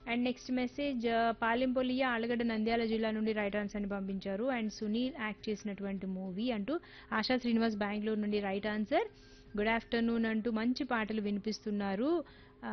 and next message పాలెంపొలియ ఆలగడ్డ నంద్యాల జిల్లా నుండి రైట్ ఆన్సర్ అని పంపించారు అండ్ సునీల్ యాక్ట్ చేసినటువంటి మూవీ అంటూ ఆశా శ్రీనివాస్ బెంగళూరు నుండి రైట్ ఆన్సర్ గుడ్ ఆఫ్టర్నూన్ అంటూ మంచి పాటలు వినిపిస్తున్నారు ఆ,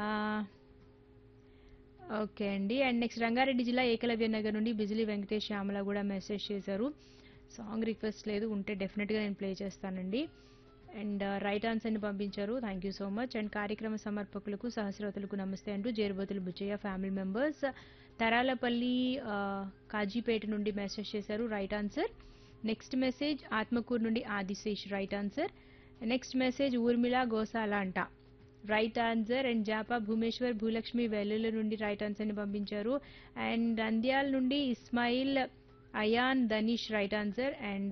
ఓకే అండి అండ్ నెక్స్ట్ రంగారెడ్డి జిల్లా ఏకలవ్య నగర్ నుండి బిజిలీ వెంకటేష్ శ్యామల కూడా మెసేజ్ చేశారు సాంగ్ రిక్వెస్ట్ లేదు ఉంటే డెఫినెట్గా నేను ప్లే చేస్తానండి అండ్ రైట్ ఆన్సర్ని పంపించారు thank you so much and కార్యక్రమ సమర్పకులకు సహస్రవతులకు నమస్తే అంటూ జేరుబోతులు బుచ్చయ్య ఫ్యామిలీ మెంబర్స్ తరాలపల్లి ఆ, కాజీపేట నుండి మెసేజ్ చేశారు right answer next message Atmakur నుండి Adisesh right answer next message Urmila Gosala అంట right answer and Japa Bhumeshwar Bhulakshmi Vellula నుండి రైట్ ఆన్సర్ని పంపించారు అండ్ నంద్యాల నుండి Ismail Ayan Danish right answer and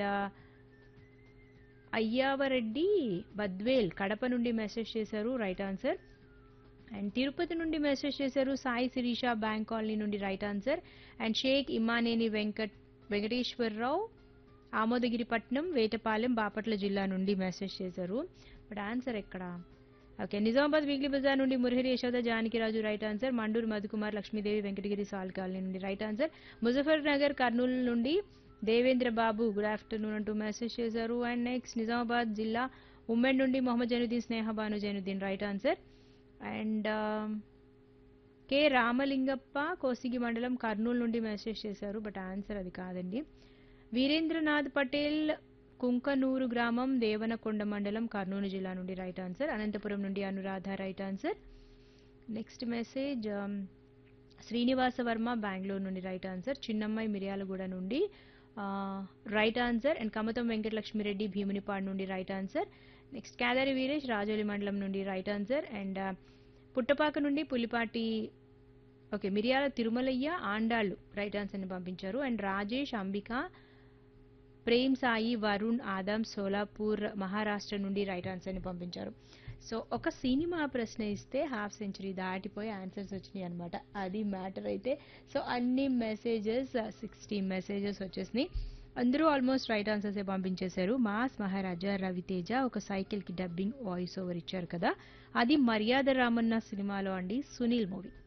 Ayyavareddy Badvel Kadapa నుండి మెసేజ్ చేశారు రైట్ ఆన్సర్ అండ్ తిరుపతి నుండి మెసేజ్ చేశారు సాయి శిరీష బ్యాంక్ కాలనీ నుండి right answer and Sheikh Imaneni Venkat Venkateswararao ఆమోదగిరిపట్నం Vetapalem Bapatla జిల్లా నుండి మెసేజ్ చేశారు బట్ ఆన్సర్ ఎక్కడ ఓకే నిజామాబాద్ వీక్లీ బజార్ నుండి మురహరి యశోద జానకిరాజు రైట్ ఆన్సర్ మండూరు మధుకుమార్ లక్ష్మీదేవి వెంకటగిరి సాల్ కాలనీ నుండి రైట్ ఆన్సర్ ముజఫర్ నగర్ కర్నూలు నుండి దేవేంద్ర బాబు గుడ్ ఆఫ్టర్నూన్ అంటూ మెసేజ్ చేశారు అండ్ నెక్స్ట్ నిజామాబాద్ జిల్లా ఉమ్మెన్ నుండి మొహమ్మద్ జైనుద్దీన్ స్నేహ Bhanu Zainuddin right answer and K Ramalingappa Kosigi మండలం కర్నూలు నుండి మెసేజ్ చేశారు బట్ ఆన్సర్ అది కాదండి వీరేంద్రనాథ్ పటేల్ కుంకనూరు గ్రామం దేవనకొండ మండలం కర్నూలు జిల్లా నుండి రైట్ ఆన్సర్ అనంతపురం నుండి Anuradha right answer next message Srinivasa Varma Bengaluru నుండి రైట్ ఆన్సర్ చిన్నమ్మాయి మిర్యాలగూడ నుండి right answer and Kamatham Venkatalakshmireddy Bhimunipadu నుండి right answer next Kedari Veeresh Rajoli మండలం నుండి రైట్ ఆన్సర్ అండ్ పుట్టపాక నుండి పులిపాటి ఓకే మిరియాల తిరుమలయ్య ఆండాళ్ళు రైట్ ఆన్సర్ని పంపించారు అండ్ రాజేష్ అంబిక ప్రేమ్ సాయి వరుణ్ ఆదం సోలాపూర్ మహారాష్ట్ర నుండి రైట్ ఆన్సర్ని పంపించారు సో ఒక సినిమా ప్రశ్న ఇస్తే హాఫ్ సెంచరీ దాటిపోయి ఆన్సర్స్ వచ్చినాయి అనమాట అది మ్యాటర్ అయితే సో అన్ని మెసేజెస్ సిక్స్టీ మెసేజెస్ వచ్చేసినాయి అందరూ ఆల్మోస్ట్ రైట్ ఆన్సర్సే పంపించేశారు మాస్ మహారాజా రవితేజ ఒక సైకిల్కి డబ్బింగ్ వాయిస్ ఓవర్ ఇచ్చారు కదా అది మర్యాద రామన్న సినిమాలో అండి సునీల్ మూవీ